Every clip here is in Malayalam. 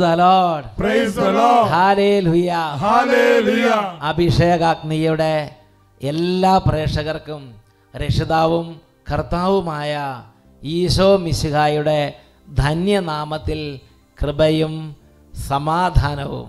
The Lord Praise the Lord. Hallelujah Hallelujah. അഭിഷേകാഗ്നിയുടെ എല്ലാ പ്രേക്ഷകർക്കും രക്ഷിതാവും കർത്താവുമായ ഈശോ മിശിഹായുടെ ധന്യനാമത്തിൽ കൃപയും സമാധാനവും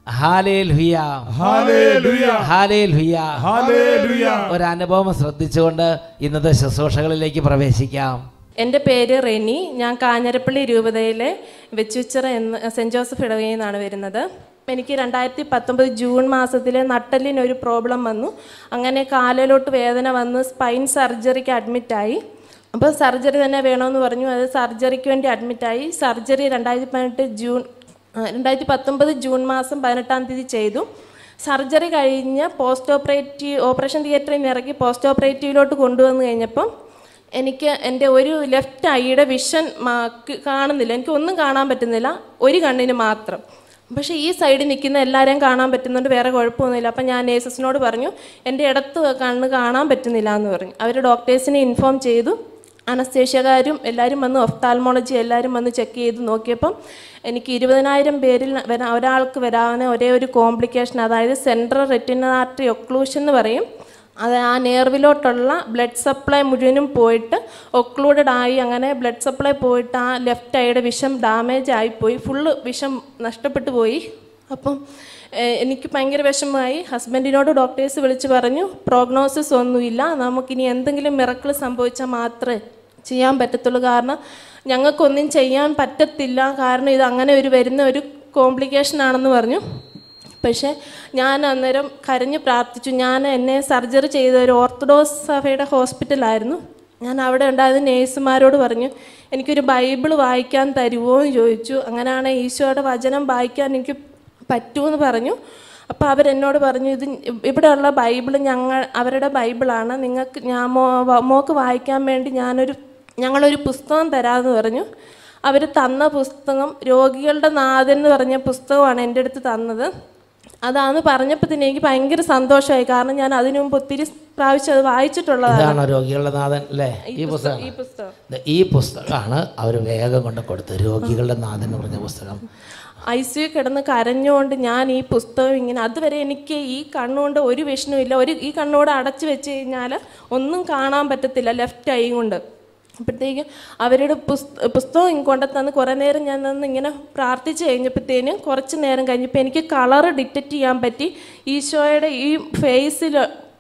ഹാലേലുയ Hallelujah. Hallelujah Hallelujah. ഒരനുഭവം ശ്രദ്ധിച്ചുകൊണ്ട് ഇന്നത്തെ ശുശ്രൂഷകളിലേക്ക് പ്രവേശിക്കാം എൻ്റെ പേര് റെനി ഞാൻ കാഞ്ഞിരപ്പള്ളി രൂപതയിലെ വെച്ചുച്ചിറ എന്ന സെൻറ് ജോസഫ് ഇടവകയിൽ നിന്നാണ് വരുന്നത് എനിക്ക് രണ്ടായിരത്തി പത്തൊമ്പത് ജൂൺ മാസത്തിൽ നട്ടലിന് ഒരു പ്രോബ്ലം വന്നു അങ്ങനെ കാലിലോട്ട് വേദന വന്ന് സ്പൈൻ സർജറിക്ക് അഡ്മിറ്റായി അപ്പോൾ സർജറി തന്നെ വേണമെന്ന് പറഞ്ഞു അത് സർജറിക്ക് വേണ്ടി അഡ്മിറ്റായി സർജറി രണ്ടായിരത്തി പതിനെട്ട് ജൂൺ ആ, രണ്ടായിരത്തി പത്തൊമ്പത് ജൂൺ മാസം പതിനെട്ടാം തീയതി ചെയ്തു സർജറി കഴിഞ്ഞ് പോസ്റ്റ് ഓപ്പറേറ്റീവ് ഓപ്പറേഷൻ തിയേറ്ററിൽ നിന്ന് ഇറക്കി പോസ്റ്റ് ഓപ്പറേറ്റീവിലോട്ട് കൊണ്ടുവന്ന് കഴിഞ്ഞപ്പം എനിക്ക് എൻ്റെ ഒരു ലെഫ്റ്റ് ഐയുടെ വിഷൻ കാണുന്നില്ല എനിക്ക് ഒന്നും കാണാൻ പറ്റുന്നില്ല ഒരു കണ്ണിന് മാത്രം പക്ഷേ ഈ സൈഡിൽ നിൽക്കുന്ന എല്ലാവരെയും കാണാൻ പറ്റുന്നുണ്ട് വേറെ കുഴപ്പമൊന്നുമില്ല അപ്പം ഞാൻ നേഴ്സസിനോട് പറഞ്ഞു എൻ്റെ ഇടത്ത് കണ്ണ് കാണാൻ പറ്റുന്നില്ല എന്ന് പറഞ്ഞു അവർ ഡോക്ടേഴ്സിനെ ഇൻഫോം ചെയ്തു അനസ്തേഷ്യക്കാരും എല്ലാവരും വന്ന് ഒഫ്താൽമോളജി എല്ലാവരും വന്ന് ചെക്ക് ചെയ്ത് നോക്കിയപ്പം എനിക്ക് ഇരുപതിനായിരം പേരിൽ വരാ ഒരാൾക്ക് വരാവുന്ന ഒരേ ഒരു കോംപ്ലിക്കേഷൻ അതായത് സെൻട്രൽ റെറ്റിനാർട്ടറി ഒക്ലൂഷൻ എന്ന് പറയും അത് ആ നേർവിലോട്ടുള്ള ബ്ലഡ് സപ്ലൈ മുഴുവനും പോയിട്ട് ഒക്ലൂഡഡ് ആയി അങ്ങനെ ബ്ലഡ് സപ്ലൈ പോയിട്ട് ആ ലെഫ്റ്റ് ഐയുടെ വിഷം ഡാമേജ് ആയിപ്പോയി ഫുള്ള് വിഷം നഷ്ടപ്പെട്ടു പോയി അപ്പം ഏഹ്, എനിക്ക് ഭയങ്കര വിഷമമായി ഹസ്ബൻഡിനോട് ഡോക്ടേഴ്സ് വിളിച്ച് പറഞ്ഞു പ്രോഗ്നോസിസ് ഒന്നുമില്ല നമുക്കിനി എന്തെങ്കിലും മിറക്കിൾ സംഭവിച്ചാൽ മാത്രമേ ചെയ്യാൻ പറ്റത്തുള്ളൂ കാരണം ഞങ്ങൾക്കൊന്നും ചെയ്യാൻ പറ്റത്തില്ല കാരണം ഇത് അങ്ങനെ ഒരു വരുന്ന ഒരു കോംപ്ലിക്കേഷൻ ആണെന്ന് പറഞ്ഞു പക്ഷേ ഞാൻ അന്നേരം കരഞ്ഞ് പ്രാർത്ഥിച്ചു ഞാൻ എന്നെ സർജറി ചെയ്ത ഒരു ഓർത്തഡോക്സ് സഭയുടെ ഹോസ്പിറ്റലായിരുന്നു ഞാൻ അവിടെ ഉണ്ടായിരുന്ന നേഴ്സുമാരോട് പറഞ്ഞു എനിക്കൊരു ബൈബിൾ വായിക്കാൻ തരുമോ എന്ന് ചോദിച്ചു അങ്ങനെയാണ് ഈശോയുടെ വചനം വായിക്കാൻ എനിക്ക് പറ്റുമെന്ന് പറഞ്ഞു അപ്പോൾ അവരെന്നോട് പറഞ്ഞു ഇത് ഇവിടെയുള്ള ബൈബിൾ ഞങ്ങൾ അവരുടെ ബൈബിളാണ് നിങ്ങൾക്ക് ഞാൻ മോ വ- മോക്ക് വായിക്കാൻ വേണ്ടി ഞാനൊരു ഞങ്ങളൊരു പുസ്തകം തരാമെന്ന് പറഞ്ഞു അവർ തന്ന പുസ്തകം രോഗികളുടെ നാഥൻ എന്ന് പറഞ്ഞ പുസ്തകമാണ് എൻ്റെ അടുത്ത് തന്നത് അതാന്ന് പറഞ്ഞപ്പോൾ തന്നെ എനിക്ക് ഭയങ്കര സന്തോഷമായി കാരണം ഞാൻ അതിനു മുമ്പ് ഒത്തിരി പ്രാവശ്യം അത് വായിച്ചിട്ടുള്ളതാണ് ഇതാണോ രോഗികളുടെ നാഥൻ അല്ലേ ഈ പുസ്തകം ഈ പുസ്തകം ദേ ഈ പുസ്തകമാണ് അവർ വേഗം കൊണ്ട് കൊടുത്തത് രോഗികളുടെ നാഥൻ എന്ന് പറഞ്ഞ പുസ്തകം ഐ സി യു കിടന്ന് കരഞ്ഞുകൊണ്ട് ഞാൻ ഈ പുസ്തകം ഇങ്ങനെ അതുവരെ എനിക്ക് ഈ കണ്ണുകൊണ്ട് ഒരു വിഷനുമില്ല ഒരു ഈ കണ്ണോട് അടച്ചു വെച്ച് കഴിഞ്ഞാൽ ഒന്നും കാണാൻ പറ്റത്തില്ല ലെഫ്റ്റ് ഐ കൊണ്ട് അപ്പോഴത്തേക്കും അവരുടെ പുസ്ത പുസ്തകം ഇങ്ങ് കൊണ്ടുത്തന്ന് കുറേ നേരം ഞാൻ നിന്ന് ഇങ്ങനെ പ്രാർത്ഥിച്ച് കഴിഞ്ഞപ്പോഴത്തേനും കുറച്ച് നേരം കഴിഞ്ഞപ്പോൾ എനിക്ക് കളറ് ഡിറ്റക്റ്റ് ചെയ്യാൻ പറ്റി ഈശോയുടെ ഈ ഫേസിൽ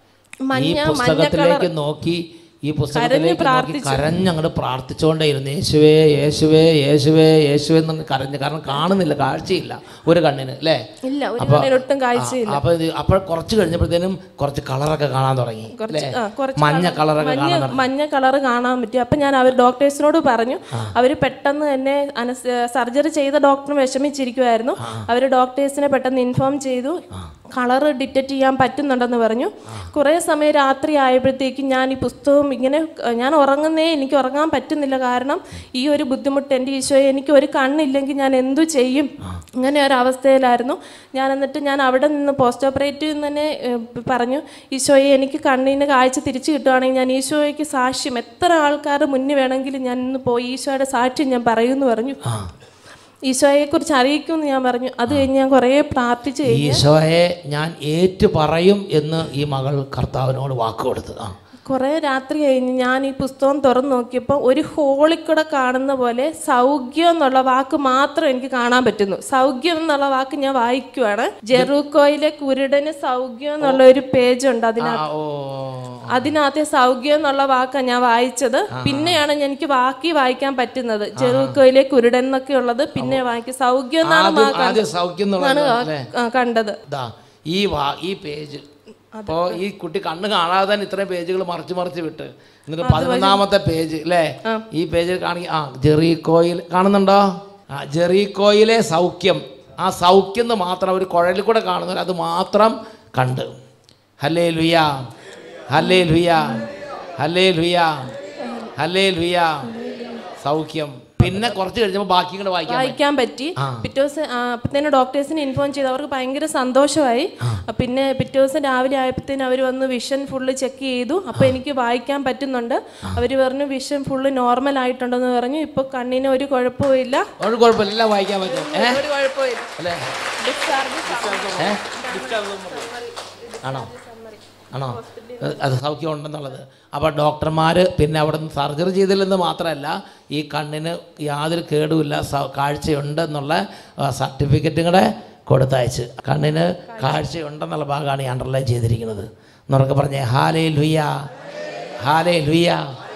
ഈ മഞ്ഞ മഞ്ഞ കളർ പുസ്തകത്തിലേക്ക് നോക്കി ഈ പുസ്തകത്തിലേക്ക് നോക്കി പ്രാർത്ഥിച്ചു. കരഞ്ഞങ്ങോട്ട് പ്രാർത്ഥിച്ചുകൊണ്ടേയിരുന്നു യേശുവേ യേശുവേ യേശുവേ യേശുവേ എന്ന് കരഞ്ഞ് കാരണം കാണുന്നില്ല കാഴ്ചയില്ല ഒരു കണ്ണിന് അല്ലേ ഇല്ല ഒരു അപ്പൊ- കണ്ണിനൊട്ടും കാഴ്ചയില്ല അപ്പൊ ഇത് അപ്പോൾ കുറച്ച് കഴിഞ്ഞപ്പോഴത്തേനും കുറച്ച് കളറൊക്കെ കാണാൻ തുടങ്ങി അല്ലേ ആ, കുറച്ച് മഞ്ഞ കളറൊക്കെ മഞ്ഞ കാണാൻ തുടങ്ങി മഞ്ഞ കളർ കാണാൻ പറ്റി അപ്പം ഞാൻ അവർ ഡോക്ടേഴ്സിനോട് പറഞ്ഞു അവർ പെട്ടെന്ന് തന്നെ അനസ് സർജറി ചെയ്ത ഡോക്ടർ വിഷമിച്ചിരിക്കുമായിരുന്നു അവർ ഡോക്ടേഴ്സിനെ പെട്ടെന്ന് ഇൻഫോം ചെയ്തു കളർ ഡിറ്റക്റ്റ് ചെയ്യാൻ പറ്റുന്നുണ്ടെന്ന് പറഞ്ഞു കുറേ സമയം രാത്രി ആയപ്പോഴത്തേക്കും ഞാൻ ഈ പുസ്തകം ഇങ്ങനെ അഹ് ഞാൻ ഉറങ്ങുന്നേ എനിക്ക് ഉറങ്ങാൻ പറ്റുന്നില്ല കാരണം ഈ ഒരു ബുദ്ധിമുട്ട് എൻ്റെ ഈശോയെ എനിക്ക് ഒരു കണ്ണില്ലെങ്കിൽ ഞാൻ എന്തു ചെയ്യും ഇങ്ങനെ ഒരു അവസ്ഥയിലായിരുന്നു ഞാൻ എന്നിട്ട് ഞാൻ അവിടെ നിന്ന് പോസ്റ്റ് ഓപ്പറേറ്റീവ് തന്നെ ഏഹ്, പറഞ്ഞു ഈശോയെ എനിക്ക് കണ്ണിന് കാഴ്ച തിരിച്ചു കിട്ടുവാണെങ്കിൽ ഞാൻ ഈശോയ്ക്ക് സാക്ഷ്യം എത്ര ആൾക്കാർ മുന്നിൽ വേണമെങ്കിലും ഞാൻ ഇന്ന് പോയി ഈശോയുടെ സാക്ഷ്യം ഞാൻ പറയുമെന്ന് പറഞ്ഞു ഈശോയെക്കുറിച്ച് അറിയിക്കുമെന്ന് ഞാൻ പറഞ്ഞു അത് കഴിഞ്ഞ് ഞാൻ കുറേ പ്രാർത്ഥിച്ച് കഴിഞ്ഞ് ഈശോയെ ഞാൻ ഏറ്റു പറയും എന്ന് ഈ മകൾ കർത്താവിനോട് വാക്ക് കൊടുത്തു ആ കുറേ രാത്രി കഴിഞ്ഞ് ഞാൻ ഈ പുസ്തകം തുറന്നു നോക്കിയപ്പോൾ ഒരു ഹോളിൽ കൂടെ കാണുന്ന പോലെ സൗഖ്യം എന്നുള്ള വാക്ക് മാത്രം എനിക്ക് കാണാൻ പറ്റുന്നു സൗഖ്യം എന്നുള്ള വാക്ക് ഞാൻ വായിക്കുവാണ് ജെറൂക്കോയിലെ കുരുടന് സൗഖ്യം എന്നുള്ള ഒരു പേജ് ഉണ്ട് അതിനകത്ത് ആ, ഓ അതിനകത്തെ സൗഖ്യം എന്നുള്ള വാക്കാണ് ഞാൻ വായിച്ചത് പിന്നെയാണ് എനിക്ക് ബാക്കി വായിക്കാൻ പറ്റുന്നത് ജെറൂക്കോയിലെ കുരുടൻ എന്നൊക്കെ ഉള്ളത് പിന്നെ വായിക്കും സൗഖ്യം എന്നാണ് ആദ്യം വാക്ക് ആദ്യം സൗഖ്യം എന്നുള്ളത് അല്ലേ ആ, കണ്ടത് ദാ ഈ വാ ഈ പേജ് അപ്പോൾ ഈ കുട്ടി കണ്ണ് കാണാതെ തന്നെ ഇത്രയും പേജുകൾ മറിച്ച് മറിച്ച് വിട്ട് എന്നിട്ട് പതിനൊന്നാമത്തെ പേജ് അല്ലേ ഈ പേജിൽ കാണി ആ ജെറീകോയിൽ കാണുന്നുണ്ടോ ആ ജെറീകോയിലെ സൗഖ്യം ആ സൗഖ്യം എന്ന് മാത്രം ഒരു കുഴലിൽ കൂടെ കാണുന്നവർ അത് മാത്രം കണ്ട് ഹലേ ലുയാ ഹലേ ലുയാ ഹലേ ലുയാ ഹലേ ലുയാ സൗഖ്യം പിന്നെ കുറച്ച് കഴിഞ്ഞപ്പോൾ ബാക്കി കൂടെ വായിക്കാൻ പറ്റും. വായിക്കാൻ പറ്റി പിറ്റേ ദിവസം ആ, അപ്പത്തേനും ഡോക്ടേഴ്സിന് ഇൻഫോം ചെയ്തു അവർക്ക് ഭയങ്കര സന്തോഷമായി പിന്നെ പിറ്റേ ദിവസം രാവിലെ ആയപ്പോഴത്തേനും അവർ വന്ന് വിഷൻ ഫുള്ള് ചെക്ക് ചെയ്തു അപ്പോൾ എനിക്ക് വായിക്കാൻ പറ്റുന്നുണ്ട് അവർ പറഞ്ഞു വിഷൻ ഫുള്ള് നോർമൽ ആയിട്ടുണ്ടെന്ന് പറഞ്ഞു ഇപ്പോൾ കണ്ണിന് ഒരു കുഴപ്പമില്ല ഒരു കുഴപ്പമില്ല എല്ലാം വായിക്കാൻ പറ്റും ഏ ഒരു കുഴപ്പമില്ല അല്ലേ ഡിസ്ചാർജ് ഏ ആണോ ആണോ അത് അത് സൗഖ്യം ഉണ്ടെന്നുള്ളത് അപ്പോൾ ഡോക്ടർമാർ പിന്നെ അവിടെ നിന്ന് സർജറി ചെയ്തില്ലെന്ന് മാത്രമല്ല ഈ കണ്ണിന് യാതൊരു കേടുമില്ല സ- കാഴ്ചയുണ്ടെന്നുള്ള സർട്ടിഫിക്കറ്റും കൂടെ കൊടുത്തയച്ച് കണ്ണിന് കാഴ്ചയുണ്ടെന്നുള്ള ഭാഗമാണ് ഈ അണ്ടർലൈൻ ചെയ്തിരിക്കുന്നത് എന്നുറക്കെ പറഞ്ഞേ ഹാലേ ലുയ്യ ഹാലേ ലുയ്യ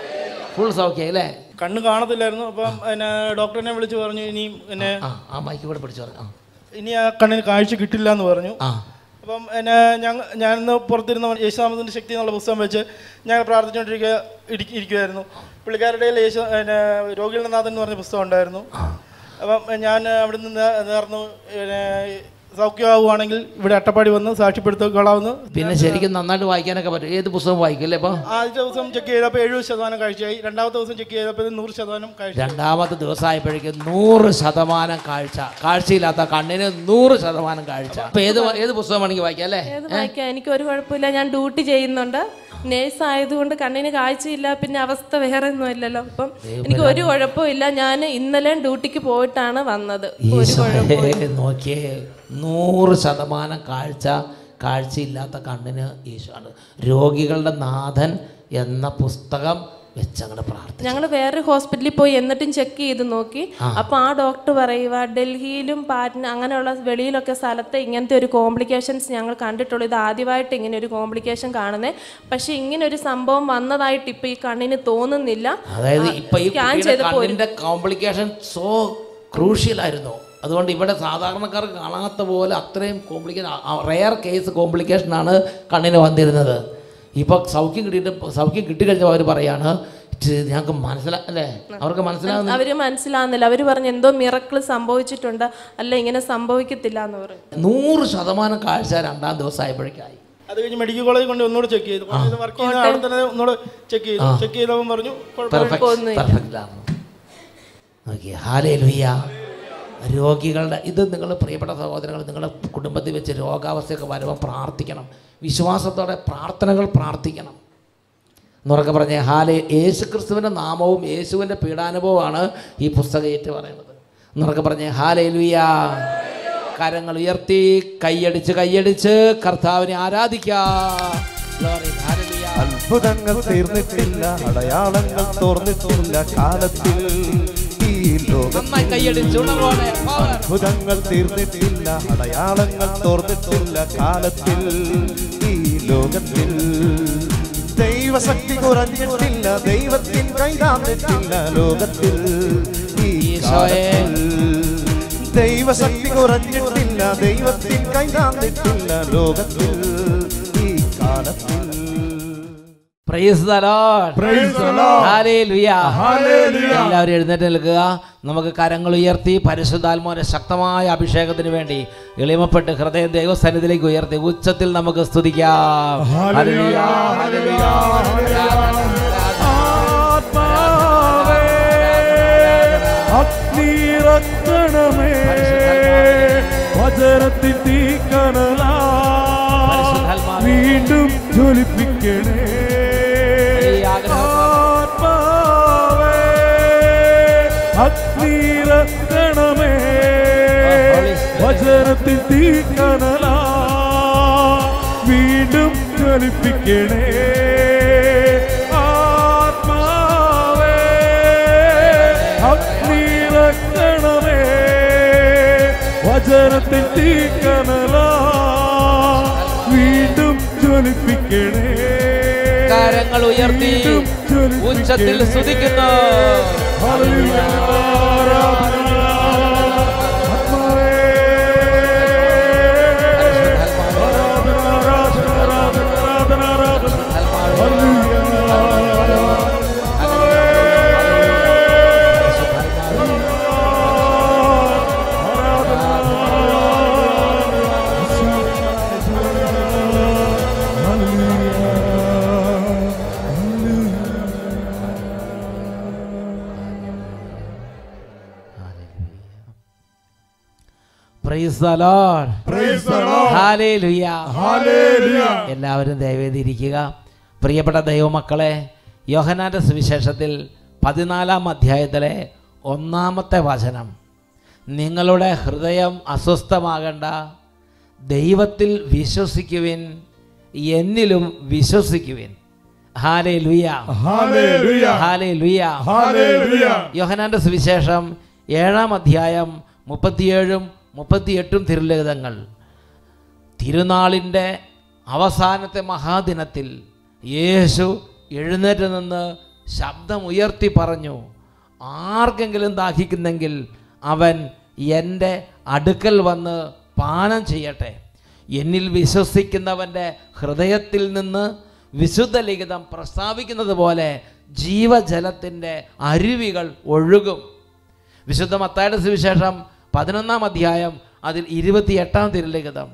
ഫുൾ സൗഖ്യം അല്ലേ കണ്ണ് കാണത്തില്ലായിരുന്നു അപ്പം പിന്നെ ഡോക്ടറിനെ വിളിച്ച് പറഞ്ഞു ഇനിയും പിന്നെ ആ ആ മൈക്ക് കൂടെ പിടിച്ചു പറഞ്ഞു ഇനി ആ കണ്ണിന് കാഴ്ച കിട്ടില്ല എന്ന് പറഞ്ഞു ആ അപ്പം എന്നെ ഞങ്ങൾ ഞാനിന്ന് പുറത്തിരുന്ന യേശുനാമത്തിൻ്റെ ശക്തി എന്നുള്ള പുസ്തകം വെച്ച് ഞാൻ പ്രാർത്ഥിച്ചുകൊണ്ടിരിക്കുക ഇരിക്ക- ഇരിക്കുമായിരുന്നു പുള്ളിക്കാരുടെ കയ്യിൽ യേശു പിന്നെ രോഗികളുടെ നാഥൻ എന്ന് പറഞ്ഞ പുസ്തകം ഉണ്ടായിരുന്നു അപ്പം ഞാൻ അവിടെ നിന്ന് നേർന്നു പിന്നെ സൗഖ്യമാവുകയാണെങ്കിൽ ഇവിടെ അട്ടപ്പാടി വന്ന് സാക്ഷ്യപ്പെടുത്തിക്കൊള്ളാമെന്ന് പിന്നെ ശരിക്കും നന്നായിട്ട് വായിക്കാനൊക്കെ പറ്റും ഏത് പുസ്തകം വായിക്കും അല്ലേ ഇപ്പോൾ ആദ്യത്തെ ദിവസം ചെക്ക് ചെയ്തപ്പോൾ എഴുപത് ശതമാനം കാഴ്ചയായി രണ്ടാമത്തെ ദിവസം ചെക്ക് ചെയ്തപ്പോൾ ഇത് നൂറ് ശതമാനം കാഴ്ച രണ്ടാമത്തെ ദിവസമായപ്പോഴേക്കും നൂറ് ശതമാനം കാഴ്ച കാഴ്ചയില്ലാത്ത കണ്ണിന് നൂറ് ശതമാനം കാഴ്ച അപ്പൊ ഏത് വ- ഏത് പുസ്തകം വേണമെങ്കിൽ വായിക്കാം അല്ലേ ഏത് വായിക്കാം എനിക്ക് ഒരു കുഴപ്പമില്ല ഞാൻ ഡ്യൂട്ടി ചെയ്യുന്നുണ്ട് നേഴ്സ് ആയതുകൊണ്ട് കണ്ണിന് കാഴ്ചയില്ല പിന്നെ അവസ്ഥ വേറെ ഒന്നും ഇല്ലല്ലോ അപ്പം എനിക്ക് ഒരു കുഴപ്പമില്ല ഞാൻ ഇന്നലെ ഡ്യൂട്ടിക്ക് പോയിട്ടാണ് വന്നത് ഒരു ഈശോയെ നോക്കിയേ നൂറ് ശതമാനം കാഴ്ച കാഴ്ചയില്ലാത്ത കണ്ണിന് ഈശോയാണ് രോഗികളുടെ നാഥൻ എന്ന പുസ്തകം വെച്ചങ്ങോട്ട് പ്രാർത്ഥിച്ചു ഞങ്ങൾ വേറെ ഹോസ്പിറ്റലിൽ പോയി എന്നിട്ടും ചെക്ക് ചെയ്ത് നോക്കി അപ്പോൾ ആ ഡോക്ടർ പറയുക ഡൽഹിയിലും പാറ്റ്ന അങ്ങനെയുള്ള വെളിയിലൊക്കെ സ്ഥലത്ത് ഇങ്ങനത്തെ ഒരു കോംപ്ലിക്കേഷൻസ് ഞങ്ങൾ കണ്ടിട്ടുള്ളൂ ഇത് ആദ്യമായിട്ട് ഇങ്ങനെ ഒരു കോംപ്ലിക്കേഷൻ കാണുന്നത് പക്ഷേ ഇങ്ങനെ ഒരു സംഭവം വന്നതായിട്ട് ഇപ്പോൾ ഈ കണ്ണിന് തോന്നുന്നില്ല അതായത് ഇപ്പൊ ഈ സ്കാൻ കുട്ടിയുടെ ചെയ്തപ്പോൾ ഒരു- കണ്ണിന്റെ കോംപ്ലിക്കേഷൻ സോ ക്രൂഷ്യൽ ആയിരുന്നു അതുകൊണ്ട് ഇവിടെ സാധാരണക്കാർക്ക് കാണാത്ത പോലെ അത്രയും കോംപ്ലിക്കേഷൻ റെയർ കേസ് കോംപ്ലിക്കേഷൻ ആണ് കണ്ണിന് വന്നിരുന്നത് ഇപ്പൊ സൗഖ്യം കിട്ടിയിട്ട് സൗഖ്യം കിട്ടിക്കഴിഞ്ഞപ്പോൾ അവർ പറയാണ് "ഇത് ഞങ്ങൾക്ക് മനസ്സിലാ അല്ലേ അവർക്ക് മനസ്സിലാകുന്ന അവര് മനസ്സിലാകുന്നില്ല അവര് പറഞ്ഞു എന്തോ മിറക്കിൾ സംഭവിച്ചിട്ടുണ്ട് അല്ല ഇങ്ങനെ സംഭവിക്കത്തില്ല എന്ന് പറഞ്ഞു നൂറ് ശതമാനം കാഴ്ച രണ്ടാം ദിവസം ആയപ്പോഴേക്കായി അത് കഴിഞ്ഞ് മെഡിക്കൽ കോളേജിൽ കൊണ്ട് ഒന്നുകൂടെ ചെക്ക് ചെയ്തു കോളേജിൽ വർക്ക് ചെയ്യുന്ന അവിടെ തന്നെ ഒന്നുകൂടെ ചെക്ക് ചെയ്തു ചെക്ക് ചെയ്തപ്പോൾ പറഞ്ഞു കുഴപ്പമില്ല പെർഫെക്റ്റ് പെർഫെക്റ്റ് ആണ് നോക്കി ഹാലേ ലുയ്യ രോഗികളുടെ ഇത് നിങ്ങൾ പ്രിയപ്പെട്ട സഹോദരങ്ങൾ നിങ്ങളുടെ കുടുംബത്തിൽ വെച്ച് രോഗാവസ്ഥയൊക്കെ വരുമ്പോൾ പ്രാർത്ഥിക്കണം വിശ്വാസത്തോടെ പ്രാർത്ഥനകൾ പ്രാർത്ഥിക്കണം എന്നുറക്കെ പറഞ്ഞേ ഹാലേ യേശു ക്രിസ്തുവിൻ്റെ നാമവും യേശുവിൻ്റെ പീഡാനുഭവമാണ് ഈ പുസ്തകം ഏറ്റു പറയുന്നത് എന്നുറക്കെ പറഞ്ഞേ ഹാലേ ലുയ്യ കരങ്ങൾ ഉയർത്തി കൈയടിച്ച് കൈയടിച്ച് കർത്താവിനെ ആരാധിക്കാം Glory, hallelujah. അത്ഭുതങ്ങൾ തീർന്നിട്ടില്ല അടയാളങ്ങൾ തോർന്നിട്ടില്ല കാലത്തിൽ ഈ ലോകം നന്നായി കൈയടിച്ച് ഉണർവോടെ power. അത്ഭുതങ്ങൾ തീർന്നിട്ടില്ല അടയാളങ്ങൾ തോർന്നിട്ടില്ല കാലത്തിൽ ഈ ലോകത്തിൽ ദൈവശക്തി കുറഞ്ഞിട്ടില്ല ദൈവത്തിൻ കൈതാന്നിട്ടില്ല ലോകത്തിൽ ഈ ഈശോയെ. കാലത്തിൽ ദൈവശക്തി കുറഞ്ഞിട്ടില്ല ദൈവത്തിൻ കൈതാന്നിട്ടില്ല ലോകത്തിൽ ഈ കാലത്തിൽ Praise the Lord. Praise the Lord. Hallelujah. Hallelujah. എല്ലാവരും എഴുന്നേറ്റ് നിൽക്കുക നമുക്ക് കരങ്ങൾ ഉയർത്തി പരിശുദ്ധാത്മാവിന്റെ ശക്തമായ അഭിഷേകത്തിന് വേണ്ടി എളിമപ്പെട്ട് ഹൃദയം ദൈവസന്നിധിയിലേക്ക് ഉയർത്തി ഉച്ചത്തിൽ നമുക്ക് സ്തുതിക്കാം Hallelujah. Hallelujah. ആത്മാവേ അഗ്നിറക്കണമേ വചനത്തിൻ തീക്കനലാ വീണ്ടും ജ്വലിപ്പിക്കണേ ആത്മാവേ അഗ്നിറക്കണമേ വചനത്തിൻ തീക്കനലാ വീണ്ടും ജ്വലിപ്പിക്കണേ ആത്മാവേ അഗ്നിറക്കണമേ വചനത്തിൻ തീക്കനലാ വീണ്ടും ജ്വലിപ്പിക്കണേ കരങ്ങൾ ഉയർത്തി വീണ്ടും ജ്വലിപ്പിക്കണേ. ഉച്ചത്തിൽ സ്തുതിക്കുന്നു ഹല്ലേലൂയ. ആരാധന. ആത്മാവേ. ആരാധന, ആരാധന, ആരാധന, ആരാധന, ആരാധന. Hallelujah. Praise the Lord Praise the Lord. Hallelujah Hallelujah. എല്ലാവരും ദയവേദിയിരിക്കുക പ്രിയപ്പെട്ട ദൈവമക്കളെ യോഹനാന്റെ സുവിശേഷത്തിൽ പതിനാലാം അധ്യായത്തിലെ ഒന്നാമത്തെ വചനം നിങ്ങളുടെ ഹൃദയം അസ്വസ്ഥമാകണ്ട ദൈവത്തിൽ വിശ്വസിക്കുവിൻ എന്നിലും വിശ്വസിക്കുവിൻ ഹാലേ ലുയ Hallelujah. ഹാലേ ലുയ Hallelujah. യോഹനാന്റെ സുവിശേഷം ഏഴാം അധ്യായം മുപ്പത്തിയേഴും മുപ്പത്തിയെട്ടും തിരുലിഖിതങ്ങൾ തിരുനാളിൻ്റെ അവസാനത്തെ മഹാദിനത്തിൽ യേശു എഴുന്നേറ്റ് നിന്ന് ശബ്ദമുയർത്തി പറഞ്ഞു ആർക്കെങ്കിലും ദാഹിക്കുന്നെങ്കിൽ അവൻ എൻ്റെ അടുക്കൽ വന്ന് പാനം ചെയ്യട്ടെ എന്നിൽ വിശ്വസിക്കുന്നവൻ്റെ ഹൃദയത്തിൽ നിന്ന് വിശുദ്ധ ലിഖിതം പ്രസ്താവിക്കുന്നത് പോലെ ജീവജലത്തിൻ്റെ അരുവികൾ ഒഴുകും വിശുദ്ധ മത്തായുടെ സുവിശേഷം പതിനൊന്നാം അധ്യായം അതിൽ ഇരുപത്തിയെട്ടാം തിരുലിഖിതം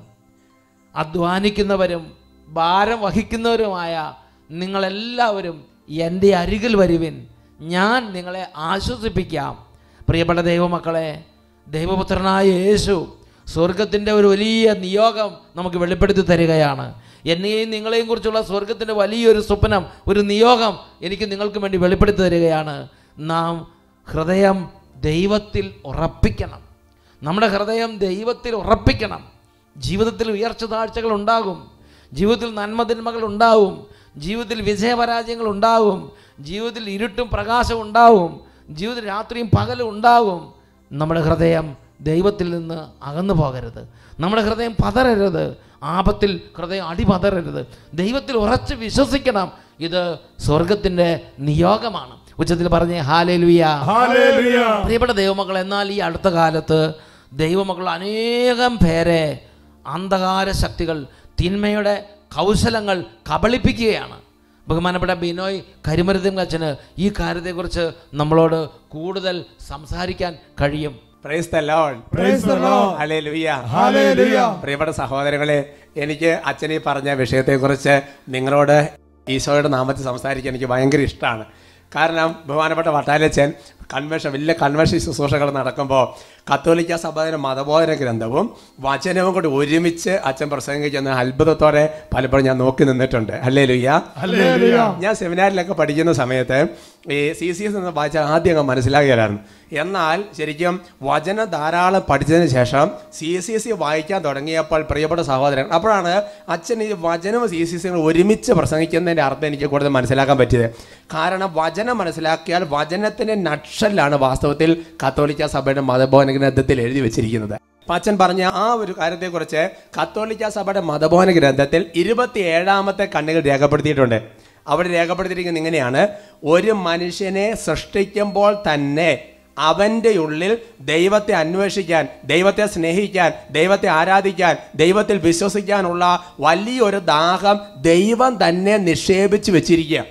അധ്വാനിക്കുന്നവരും ഭാരം വഹിക്കുന്നവരുമായ നിങ്ങളെല്ലാവരും എൻ്റെ അരികിൽ വരുവിൻ ഞാൻ നിങ്ങളെ ആശ്വസിപ്പിക്കാം പ്രിയപ്പെട്ട ദൈവമക്കളെ ദൈവപുത്രനായ യേശു സ്വർഗത്തിൻ്റെ ഒരു വലിയ നിയോഗം നമുക്ക് വെളിപ്പെടുത്തി തരികയാണ് എന്നെയും നിങ്ങളെയും കുറിച്ചുള്ള സ്വർഗത്തിൻ്റെ വലിയൊരു സ്വപ്നം ഒരു നിയോഗം എനിക്ക് നിങ്ങൾക്ക് വേണ്ടി വെളിപ്പെടുത്തി തരികയാണ് നാം ഹൃദയം ദൈവത്തിൽ ഉറപ്പിക്കണം നമ്മുടെ ഹൃദയം ദൈവത്തിൽ ഉറപ്പിക്കണം ജീവിതത്തിൽ ഉയർച്ച താഴ്ചകൾ ഉണ്ടാകും ജീവിതത്തിൽ നന്മതിന്മകൾ ഉണ്ടാവും ജീവിതത്തിൽ വിജയപരാജയങ്ങൾ ഉണ്ടാവും ജീവിതത്തിൽ ഇരുട്ടും പ്രകാശവും ഉണ്ടാവും ജീവിതത്തിൽ രാത്രിയും പകലും ഉണ്ടാവും നമ്മുടെ ഹൃദയം ദൈവത്തിൽ നിന്ന് അകന്നു പോകരുത് നമ്മുടെ ഹൃദയം പതറരുത് ആപത്തിൽ ഹൃദയം അടിപതറരുത് ദൈവത്തിൽ ഉറച്ച് വിശ്വസിക്കണം ഇത് സ്വർഗത്തിൻ്റെ നിയോഗമാണ് ഉച്ചത്തിൽ പറഞ്ഞേ ഹാലേ Hallelujah. പ്രിയപ്പെട്ട ദൈവമക്കൾ എന്നാൽ ഈ അടുത്ത കാലത്ത് ദൈവമക്കൾ അനേകം പേരെ അന്ധകാര ശക്തികൾ തിന്മയുടെ കൗശലങ്ങൾ കബളിപ്പിക്കുകയാണ് ബഹുമാനപ്പെട്ട ബിനോയ് കരിമരുതം അച്ഛന് ഈ കാര്യത്തെക്കുറിച്ച് നമ്മളോട് കൂടുതൽ സംസാരിക്കാൻ കഴിയും praise the Lord Praise the Lord. Hallelujah Hallelujah. പ്രിയപ്പെട്ട സഹോദരങ്ങളെ എനിക്ക് അച്ഛൻ ഈ പറഞ്ഞ വിഷയത്തെക്കുറിച്ച് നിങ്ങളോട് ഈശോയുടെ നാമത്തിൽ സംസാരിക്കാൻ എനിക്ക് ഭയങ്കര ഇഷ്ടമാണ് കാരണം ബഹുമാനപ്പെട്ട വട്ടാലച്ചൻ കൺവെൻഷൻ വലിയ കൺവെൻഷൻ ശുശ്രൂഷകൾ നടക്കുമ്പോൾ കത്തോലിക്ക സഭയുടെ മതബോധന ഗ്രന്ഥവും വചനവും കൂടി ഒരുമിച്ച് അച്ഛൻ പ്രസംഗിക്കുന്ന അത്ഭുതത്തോടെ പലപ്പോഴും ഞാൻ നോക്കി നിന്നിട്ടുണ്ട് അല്ലേ ലുയ്യ Hallelujah. ഞാൻ സെമിനാറിലൊക്കെ പഠിക്കുന്ന സമയത്ത് ഈ സി സി എസ് എന്ന് വായിച്ചാൽ ആദ്യം അങ്ങ് മനസ്സിലാകുകയായിരുന്നു എന്നാൽ ശരിക്കും വചനം ധാരാളം പഠിച്ചതിന് ശേഷം സി സി എസ് സി വായിക്കാൻ തുടങ്ങിയപ്പോൾ പ്രിയപ്പെട്ട സഹോദരൻ അപ്പോഴാണ് അച്ഛൻ ഈ വചനവും സി സി എസ് ഒരുമിച്ച് പ്രസംഗിക്കുന്നതിൻ്റെ അർത്ഥം എനിക്ക് കൂടുതൽ മനസ്സിലാക്കാൻ പറ്റിയത് കാരണം വചനം മനസ്സിലാക്കിയാൽ വചനത്തിൻ്റെ നക്ഷലാണ് വാസ്തവത്തിൽ കത്തോലിക്ക സഭയുടെ മതബോധന ഗ്രന്ഥത്തിൽ എഴുതി വെച്ചിരിക്കുന്നത് അപ്പം അച്ഛൻ പറഞ്ഞ ആ ഒരു കാര്യത്തെക്കുറിച്ച് കത്തോലിക്ക സഭയുടെ മതബോധന ഗ്രന്ഥത്തിൽ ഇരുപത്തി ഏഴാമത്തെ കണ്ണുകൾ രേഖപ്പെടുത്തിയിട്ടുണ്ട് അവിടെ രേഖപ്പെടുത്തിയിരിക്കുന്നത് ഇങ്ങനെയാണ് ഒരു മനുഷ്യനെ സൃഷ്ടിക്കുമ്പോൾ തന്നെ അവൻ്റെ ഉള്ളിൽ ദൈവത്തെ അന്വേഷിക്കാൻ ദൈവത്തെ സ്നേഹിക്കാൻ ദൈവത്തെ ആരാധിക്കാൻ ദൈവത്തിൽ വിശ്വസിക്കാനുള്ള വലിയൊരു ദാഹം ദൈവം തന്നെ നിക്ഷേപിച്ച് വെച്ചിരിക്കുക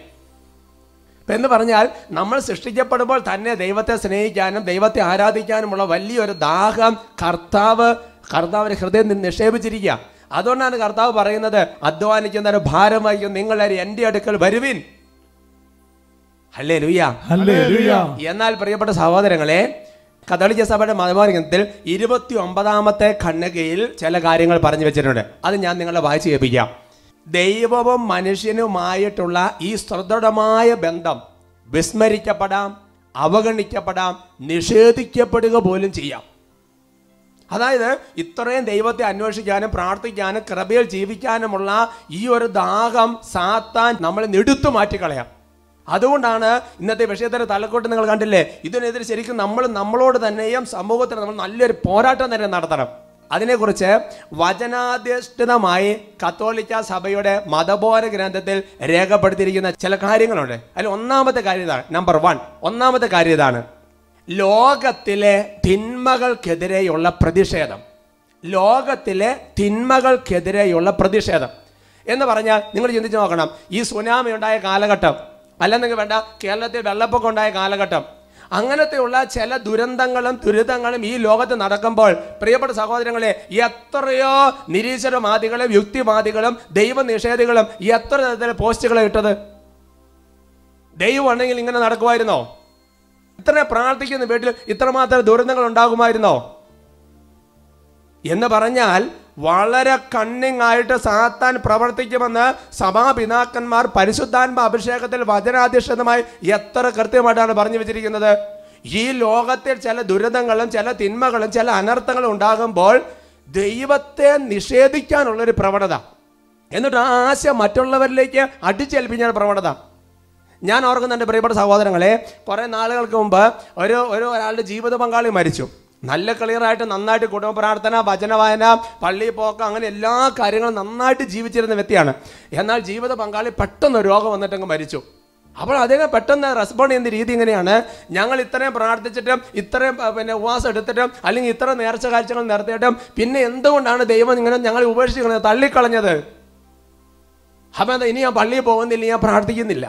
ഇപ്പം എന്ന് പറഞ്ഞാൽ നമ്മൾ സൃഷ്ടിക്കപ്പെടുമ്പോൾ തന്നെ ദൈവത്തെ സ്നേഹിക്കാനും ദൈവത്തെ ആരാധിക്കാനുമുള്ള വലിയൊരു ദാഹം കർത്താവ് കർത്താവിൻ്റെ ഹൃദയം നി- നിക്ഷേപിച്ചിരിക്കുക അതുകൊണ്ടാണ് കർത്താവ് പറയുന്നത് അധ്വാനിക്കുന്നവരും ഭാരം വഹിക്കും നിങ്ങളാരും എൻ്റെ അടുക്കൽ വരുവിൻ അല്ലേ ലുയ്യ Hallelujah. എന്നാൽ പ്രിയപ്പെട്ട സഹോദരങ്ങളെ കത്തോലിക്ക സഭയുടെ മതബോധനത്തിൽ ഇരുപത്തി ഒമ്പതാമത്തെ ഖണ്ഡികയിൽ ചില കാര്യങ്ങൾ പറഞ്ഞു വെച്ചിട്ടുണ്ട് അത് ഞാൻ നിങ്ങളെ വായിച്ചു കേൾപ്പിക്കാം ദൈവവും മനുഷ്യനുമായിട്ടുള്ള ഈ സുദൃഢമായ ബന്ധം വിസ്മരിക്കപ്പെടാം അവഗണിക്കപ്പെടാം നിഷേധിക്കപ്പെടുക പോലും ചെയ്യാം അതായത് ഇത്രയും ദൈവത്തെ അന്വേഷിക്കാനും പ്രാർത്ഥിക്കാനും കൃപയിൽ ജീവിക്കാനുമുള്ള ഈ ഒരു ദാഹം സാത്താൻ നമ്മളെ നെടുത്തു മാറ്റിക്കളയാം അതുകൊണ്ടാണ് ഇന്നത്തെ വിഷയത്തിന്റെ തലക്കോട്ട് നിങ്ങൾ കണ്ടില്ലേ ഇതിനെതിരെ ശരിക്കും നമ്മൾ നമ്മളോട് തന്നെയും സമൂഹത്തിന് നമ്മൾ നല്ലൊരു പോരാട്ടം തന്നെ നടത്തണം അതിനെക്കുറിച്ച് വചനാധിഷ്ഠിതമായി കത്തോലിക്ക സഭയുടെ മതബോധ ഗ്രന്ഥത്തിൽ രേഖപ്പെടുത്തിയിരിക്കുന്ന ചില കാര്യങ്ങളുണ്ട് അതിൽ ഒന്നാമത്തെ കാര്യം ഇതാണ് നമ്പർ വൺ ഒന്നാമത്തെ കാര്യം ഇതാണ് ലോകത്തിലെ തിന്മകൾക്കെതിരെയുള്ള പ്രതിഷേധം ലോകത്തിലെ തിന്മകൾക്കെതിരെയുള്ള പ്രതിഷേധം എന്ന് പറഞ്ഞാൽ നിങ്ങൾ ചിന്തിച്ച് നോക്കണം ഈ സുനാമി ഉണ്ടായ കാലഘട്ടം അല്ലെന്നെങ്കിൽ വേണ്ട കേരളത്തിൽ വെള്ളപ്പൊക്കം ഉണ്ടായ കാലഘട്ടം അങ്ങനത്തെയുള്ള ചില ദുരന്തങ്ങളും ദുരിതങ്ങളും ഈ ലോകത്ത് നടക്കുമ്പോൾ പ്രിയപ്പെട്ട സഹോദരങ്ങളെ എത്രയോ നിരീശ്വരവാദികളും യുക്തിവാദികളും ദൈവനിഷേധികളും എത്ര തരത്തിലെ പോസ്റ്റുകളെ ഇട്ടത് ദൈവം ഉണ്ടെങ്കിൽ ഇങ്ങനെ നടക്കുമായിരുന്നോ ഇത്ര പ്രാർത്ഥിക്കുന്ന വീട്ടിൽ ഇത്രമാത്രം ദുരന്തങ്ങൾ ഉണ്ടാകുമായിരുന്നോ എന്ന് പറഞ്ഞാൽ വളരെ കണ്ണിങ് ആയിട്ട് സാത്താൻ പ്രവർത്തിക്കുമെന്ന് സഭാപിതാക്കന്മാർ പരിശുദ്ധാത്മ അഭിഷേകത്തിൽ വചനാധിഷ്ഠിതമായി എത്ര കൃത്യമായിട്ടാണ് പറഞ്ഞു വെച്ചിരിക്കുന്നത് ഈ ലോകത്തിൽ ചില ദുരിതങ്ങളും ചില തിന്മകളും ചില അനർത്ഥങ്ങളും ഉണ്ടാകുമ്പോൾ ദൈവത്തെ നിഷേധിക്കാനുള്ളൊരു പ്രവണത എന്നിട്ട് ആ ആശ മറ്റുള്ളവരിലേക്ക് അടിച്ചേൽപ്പിക്കുന്ന പ്രവണത ഞാൻ ഓർക്കുന്ന എൻ്റെ പ്രിയപ്പെട്ട സഹോദരങ്ങളെ കുറേ നാളുകൾക്ക് മുമ്പ് ഒരു ഒരു ഒരാളുടെ ജീവിത പങ്കാളി മരിച്ചു നല്ല ക്ലിയറായിട്ട് നന്നായിട്ട് കുടുംബ പ്രാർത്ഥന വചനവായന പള്ളി പോക്ക് അങ്ങനെ എല്ലാ കാര്യങ്ങളും നന്നായിട്ട് ജീവിച്ചിരുന്ന വ്യക്തിയാണ് എന്നാൽ ജീവിത പങ്കാളി പെട്ടെന്ന് രോഗം വന്നിട്ടങ്ങ് മരിച്ചു അപ്പോൾ അദ്ദേഹം പെട്ടെന്ന് റെസ്പോണ്ട് ചെയ്യുന്ന രീതി ഇങ്ങനെയാണ് ഞങ്ങൾ ഇത്രയും പ്രാർത്ഥിച്ചിട്ടും ഇത്രയും ആ, പിന്നെ ഉപവാസം എടുത്തിട്ടും അല്ലെങ്കിൽ ഇത്ര നേർച്ച കാഴ്ചകൾ നടത്തിയിട്ടും പിന്നെ എന്തുകൊണ്ടാണ് ദൈവം ഇങ്ങനെ ഞങ്ങൾ ഉപേക്ഷിക്കുന്നത് തള്ളിക്കളഞ്ഞത് അപ്പം എന്താ ഇനി ഞാൻ പള്ളിയിൽ പോകുന്നില്ല ഞാൻ പ്രാർത്ഥിക്കുന്നില്ല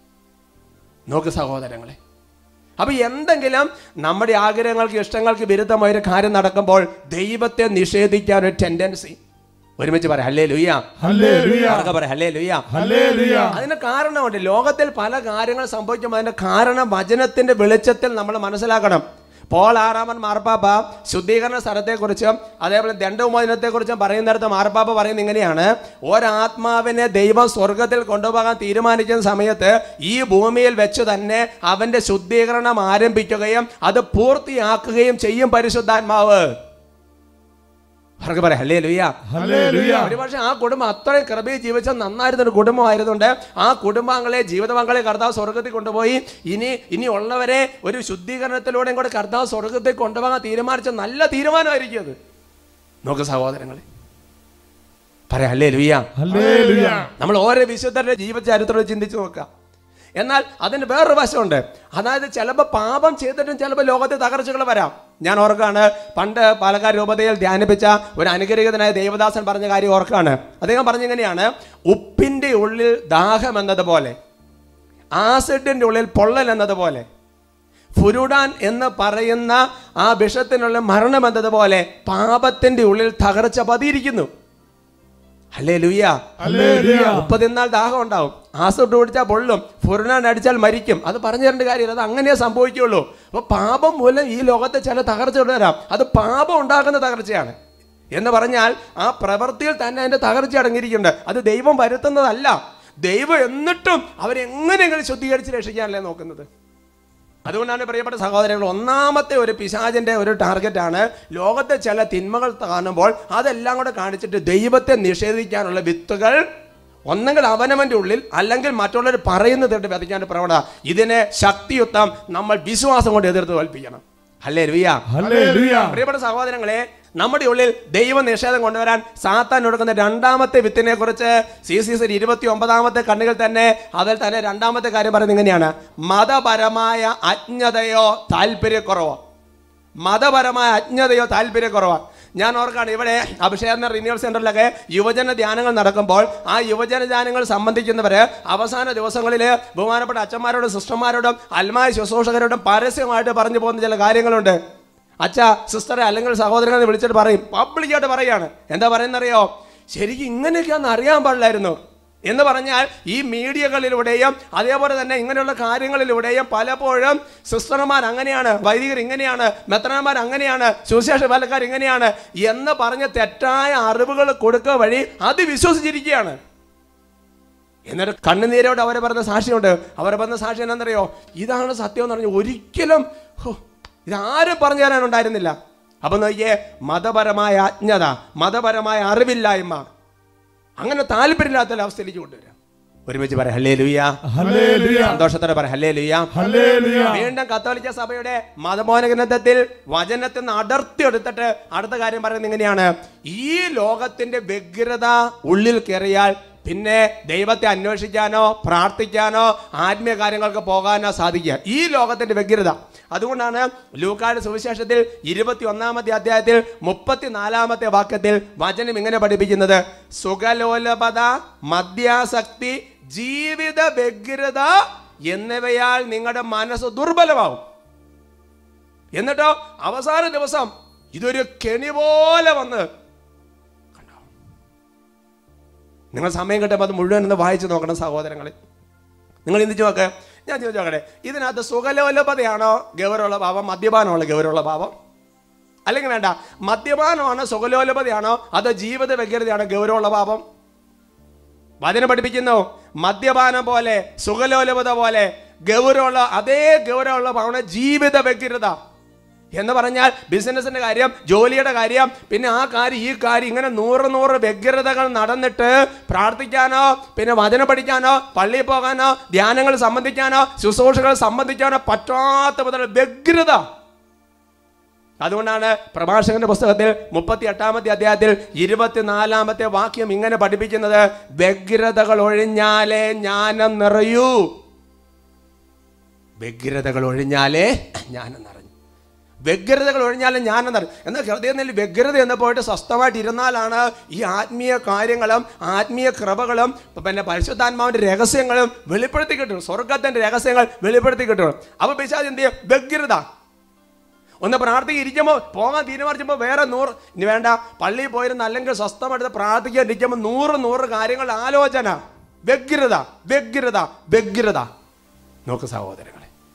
നോക്ക് സഹോദരങ്ങളെ അപ്പൊ എന്തെങ്കിലും നമ്മുടെ ആഗ്രഹങ്ങൾക്ക് ഇഷ്ടങ്ങൾക്ക് വിരുദ്ധമായ ഒരു കാര്യം നടക്കുമ്പോൾ ദൈവത്തെ നിഷേധിക്കാൻ ഒരു ടെൻഡൻസി ഒരുമിച്ച് പറയാം ഹല്ലേ ലുയ്യ ഹല്ലേലൂയ പറയാം ഹല്ലേ ലുയ്യ ഹല്ലേലൂയ അതിന് കാരണമുണ്ട് ലോകത്തിൽ പല കാര്യങ്ങൾ സംഭവിക്കുമ്പോൾ അതിന്റെ കാരണം വചനത്തിന്റെ വെളിച്ചത്തിൽ നമ്മൾ മനസ്സിലാക്കണം പോൾ ആറാമൻ മാർപ്പാപ്പ ശുദ്ധീകരണ സ്ഥലത്തെക്കുറിച്ചും അതേപോലെ ദണ്ഡവുമോചനത്തെക്കുറിച്ചും പറയുന്നിടത്ത് മാർപ്പാപ്പ പറയുന്നത് ഇങ്ങനെയാണ് ഒരാത്മാവിനെ ദൈവം സ്വർഗത്തിൽ കൊണ്ടുപോകാൻ തീരുമാനിക്കുന്ന സമയത്ത് ഈ ഭൂമിയിൽ വെച്ച് തന്നെ അവന്റെ ശുദ്ധീകരണം ആരംഭിക്കുകയും അത് പൂർത്തിയാക്കുകയും ചെയ്യും പരിശുദ്ധാത്മാവ് അവർക്ക് പറയാം ഹല്ലേ ലുയ്യ ഹല്ലേലൂയ ഒരുപക്ഷെ ആ കുടുംബം അത്രയും കൃപയിൽ ജീവിച്ച നന്നായിരുന്ന ഒരു കുടുംബമായതുകൊണ്ട് ആ കുടുംബാംഗങ്ങളെ ജീവിതപങ്കാളെ കർത്താവ് സ്വർഗത്തിൽ കൊണ്ടുപോയി ഇനി ഇനി ഉള്ളവരെ ഒരു ശുദ്ധീകരണത്തിലൂടെയും കൂടെ കർത്താവ് സ്വർഗത്തിൽ കൊണ്ടുപോകാൻ തീരുമാനിച്ച നല്ല തീരുമാനമായിരിക്കും അത് നോക്ക് സഹോദരങ്ങളെ പറയാം അല്ലേ ലുയ്യ ഹല്ലേലൂയ നമ്മൾ ഓരോ വിശുദ്ധരുടെ ജീവചരിത്രം ചിന്തിച്ച് നോക്കാം എന്നാൽ അതിന് വേറൊരു വശമുണ്ട് അതായത് ചിലപ്പോൾ പാപം ചെയ്തിട്ടും ചിലപ്പോൾ ലോകത്തെ തകർച്ചകൾ വരാം ഞാൻ ഓർക്കാണ് പണ്ട് പാലക്കാട് രൂപതയിൽ ധ്യാനിപ്പിച്ച ഒരു അനുഗ്രഹീതനായ ദേവദാസൻ പറഞ്ഞ കാര്യം ഓർക്കാണ് അദ്ദേഹം പറഞ്ഞിങ്ങനെയാണ് ഉപ്പിൻ്റെ ഉള്ളിൽ ദാഹം എന്നതുപോലെ ആസിഡിൻ്റെ ഉള്ളിൽ പൊള്ളൽ എന്നതുപോലെ ഫുരുഡാൻ എന്ന് പറയുന്ന ആ വിഷത്തിനുള്ള മരണം എന്നതുപോലെ പാപത്തിന്റെ ഉള്ളിൽ തകർച്ച പതിയിരിക്കുന്നു അല്ലേ ലുയ്യ ഹല്ലേലൂയ മുപ്പതിനാൾ ദാഹം ഉണ്ടാവും ആസിഡ് കുടിച്ചാൽ പൊള്ളും ഫുരുനാൻ അടിച്ചാൽ മരിക്കും അത് പറഞ്ഞു തരേണ്ട കാര്യമില്ല അത് അങ്ങനെയേ സംഭവിക്കുള്ളൂ അപ്പോൾ പാപം മൂലം ഈ ലോകത്തെ ചില തകർച്ചകൾ വരാം അത് പാപം ഉണ്ടാക്കുന്ന തകർച്ചയാണ് എന്ന് പറഞ്ഞാൽ ആ പ്രവൃത്തിയിൽ തന്നെ അതിന്റെ തകർച്ച അടങ്ങിയിരിക്കുന്നുണ്ട് അത് ദൈവം വരുത്തുന്നതല്ല ദൈവം എന്നിട്ടും അവരെങ്ങനെയെങ്കിലും ശുദ്ധീകരിച്ച് രക്ഷിക്കാനല്ലേ നോക്കുന്നത് അതുകൊണ്ടാണ് പ്രിയപ്പെട്ട സഹോദരങ്ങൾ ഒന്നാമത്തെ ഒരു പിശാചിന്റെ ഒരു ടാർഗറ്റാണ് ലോകത്തെ ചില തിന്മകൾ കാണുമ്പോൾ അതെല്ലാം കൂടെ കാണിച്ചിട്ട് ദൈവത്തെ നിഷേധിക്കാനുള്ള വിത്തുകൾ ഒന്നെങ്കിൽ അവനവന്റെ ഉള്ളിൽ അല്ലെങ്കിൽ മറ്റുള്ളവർ പറയുന്നത് കേട്ട് വിതയ്ക്കാൻ പ്രവണത ഇതിനെ ശക്തിയുക്തം നമ്മൾ വിശ്വാസം കൊണ്ട് എതിർത്ത് തോൽപ്പിക്കണം അല്ലേ രുയ്യ ഹല്ലേലൂയ പ്രിയപ്പെട്ട സഹോദരങ്ങളെ നമ്മുടെ ഉള്ളിൽ ദൈവ നിഷേധം കൊണ്ടുവരാൻ സാത്താൻ കൊടുക്കുന്ന രണ്ടാമത്തെ വിത്തിനെ കുറിച്ച് സി സി സി ഇരുപത്തി ഒമ്പതാമത്തെ കണ്ണുകൾ തന്നെ അതിൽ തന്നെ രണ്ടാമത്തെ കാര്യം പറയുന്നത് ഇങ്ങനെയാണ് മതപരമായ അജ്ഞതയോ താല്പര്യക്കുറവോ മതപരമായ അജ്ഞതയോ താല്പര്യക്കുറവോ ഞാൻ ഓർക്കാണ് ഇവിടെ അഭിഷേകന റിന്യൂവൽ സെന്ററിലൊക്കെ യുവജന ധ്യാനങ്ങൾ നടക്കുമ്പോൾ ആ യുവജന ധ്യാനങ്ങൾ സംബന്ധിക്കുന്നവര് അവസാന ദിവസങ്ങളിൽ ബഹുമാനപ്പെട്ട അച്ഛന്മാരോടും സിസ്റ്റർമാരോടും അൽമായ ശുശ്രൂഷകരോടും പരസ്യമായിട്ട് പറഞ്ഞു പോകുന്ന ചില കാര്യങ്ങളുണ്ട് അച്ഛ സിസ്റ്ററെ അല്ലെങ്കിൽ സഹോദരങ്ങളെ വിളിച്ചിട്ട് പറയും പബ്ലിക്കായിട്ട് പറയാണ് എന്താ പറയുന്നറിയോ ശരിക്കും ഇങ്ങനെയൊക്കെയാന്ന് അറിയാൻ പാടില്ലായിരുന്നു എന്ന് പറഞ്ഞാൽ ഈ മീഡിയകളിലൂടെയും അതേപോലെ തന്നെ ഇങ്ങനെയുള്ള കാര്യങ്ങളിലൂടെയും പലപ്പോഴും സിസ്റ്റർമാർ അങ്ങനെയാണ് വൈദികർ ഇങ്ങനെയാണ് മെത്രന്മാർ അങ്ങനെയാണ് സുവിശേഷ ഫലക്കാർ ഇങ്ങനെയാണ് എന്ന് പറഞ്ഞ തെറ്റായ അറിവുകൾ കൊടുക്കുക വഴി അത് വിശ്വസിച്ചിരിക്കുകയാണ് എന്നിട്ട് കണ്ണുനീരോട് അവരെ പറഞ്ഞ സാക്ഷിയുണ്ട് അവരെ പറഞ്ഞ സാക്ഷി എന്താണെന്നറിയോ ഇതാണ് സത്യം എന്ന് പറഞ്ഞു ഒരിക്കലും ഹോ, ഇതാരും പറഞ്ഞു തരാനുണ്ടായിരുന്നില്ല അപ്പൊ നോക്കിയേ മതപരമായ അജ്ഞത മതപരമായ അറിവില്ലായ്മ അങ്ങനെ താല്പര്യമില്ലാത്ത ഒരു അവസ്ഥയിലേക്ക് കൊണ്ടുവരാം ഒരുമിച്ച് പറയാം ഹല്ലേ ലുയ്യ ഹല്ലേലൂയ സന്തോഷത്തോടെ പറയാം ഹല്ലേ ലുയ്യ ഹല്ലേലൂയ വീണ്ടും കത്തോലിക്ക സഭയുടെ മതമോഹന ഗ്രന്ഥത്തിൽ വചനത്തിൽ നിന്ന് അടർത്തി എടുത്തിട്ട് അടുത്ത കാര്യം പറയുന്നത് ഇങ്ങനെയാണ് ഈ ലോകത്തിന്റെ വ്യഗ്രത ഉള്ളിൽ കയറിയാൽ പിന്നെ ദൈവത്തെ അന്വേഷിക്കാനോ പ്രാർത്ഥിക്കാനോ ആത്മീയ കാര്യങ്ങൾക്ക് പോകാനോ സാധിക്കുക ഈ ലോകത്തിന്റെ വ്യഗ്രത അതുകൊണ്ടാണ് ലൂക്കാട് സുവിശേഷത്തിൽ ഇരുപത്തി ഒന്നാമത്തെ അധ്യായത്തിൽ മുപ്പത്തിനാലാമത്തെ വാക്യത്തിൽ വചനം ഇങ്ങനെ പഠിപ്പിക്കുന്നത് സുഖലോലപത മദ്യാസക്തി ജീവിത വ്യഗ്രത എന്നിവയാൽ നിങ്ങളുടെ മനസ്സ് ദുർബലമാവും എന്നിട്ടോ അവസാന ദിവസം ഇതൊരു കെണി പോലെ വന്ന് കണ്ടോ? നിങ്ങൾ സമയം കിട്ടുമ്പോൾ അത് മുഴുവൻ ഒന്ന് വായിച്ചു നോക്കണം സഹോദരങ്ങളെ നിങ്ങൾ ചിന്തിച്ചു നോക്ക് ഞാൻ ചോദിച്ചു നോക്കട്ടെ ഇതിനകത്ത് സുഖലോലപതയാണോ ഗൗരവമുള്ള ഭാവം മദ്യപാനമുള്ള ഗൗരവമുള്ള ഭാവം അല്ലെങ്കിൽ വേണ്ട മദ്യപാനമാണോ സുഖലോലപതയാണോ അതോ ജീവിത വ്യഗ്രതയാണോ ഗൗരവമുള്ള പാപം വചനം പഠിപ്പിക്കുന്നു മദ്യപാനം പോലെ സുഖലോലപത പോലെ ഗൗരവമുള്ള അതേ ഗൗരവമുള്ള പാവണ ജീവിത വ്യഗ്രത എന്ന് പറഞ്ഞാൽ ബിസിനസിന്റെ കാര്യം ജോലിയുടെ കാര്യം പിന്നെ ആ കാര്യം ഈ കാര്യം ഇങ്ങനെ നൂറ് നൂറ് വ്യഗ്രതകൾ നടന്നിട്ട് പ്രാർത്ഥിക്കാനോ പിന്നെ വചനം പഠിക്കാനോ പള്ളിയിൽ പോകാനോ ധ്യാനങ്ങൾ സംബന്ധിക്കാനോ ശുശ്രൂഷകൾ സംബന്ധിക്കാനോ പറ്റാത്ത മുതൽ വ്യഗ്രത അതുകൊണ്ടാണ് പ്രഭാഷകന്റെ പുസ്തകത്തിൽ മുപ്പത്തി എട്ടാമത്തെ അധ്യായത്തിൽ ഇരുപത്തിനാലാമത്തെ വാക്യം ഇങ്ങനെ പഠിപ്പിക്കുന്നത് വ്യഗ്രതകൾ ഒഴിഞ്ഞാലേ ജ്ഞാനം നിറയൂ വ്യഗ്രതകൾ ഒഴിഞ്ഞാലേ ജ്ഞാനം നിറഞ്ഞു വ്യഗ്രതകൾ ഒഴിഞ്ഞാലേ ജ്ഞാനം നിറഞ്ഞു എന്നാൽ ഹൃദയത്തിൽ വ്യഗ്രത എന്ന് പോയിട്ട് സ്വസ്ഥമായിട്ട് ഇരുന്നാലാണ് ഈ ആത്മീയ കാര്യങ്ങളും ആത്മീയ കൃപകളും പിന്നെ പരിശുദ്ധാത്മാവിന്റെ രഹസ്യങ്ങളും വെളിപ്പെടുത്തി കിട്ടും സ്വർഗത്തിന്റെ രഹസ്യങ്ങൾ വെളിപ്പെടുത്തി കിട്ടും അപ്പൊ പിശാച് എന്ത് ചെയ്യും വ്യഗ്രത ഒന്ന് പ്രാർത്ഥിക്കുക ഇരിക്കുമ്പോൾ പോകാൻ തീരുമാനിച്ചപ്പോൾ വേറെ നൂറ് ഇനി വേണ്ട പള്ളിയിൽ പോയിരുന്ന അല്ലെങ്കിൽ സ്വസ്ഥമായിട്ട് പ്രാർത്ഥിക്കാൻ ഇരിക്കുമ്പോൾ നൂറ് നൂറ് കാര്യങ്ങൾ ആലോചന വ്യഗ്രത വ്യഗ്രത വ്യഗ്രത നോക്ക് സഹോദരങ്ങളെ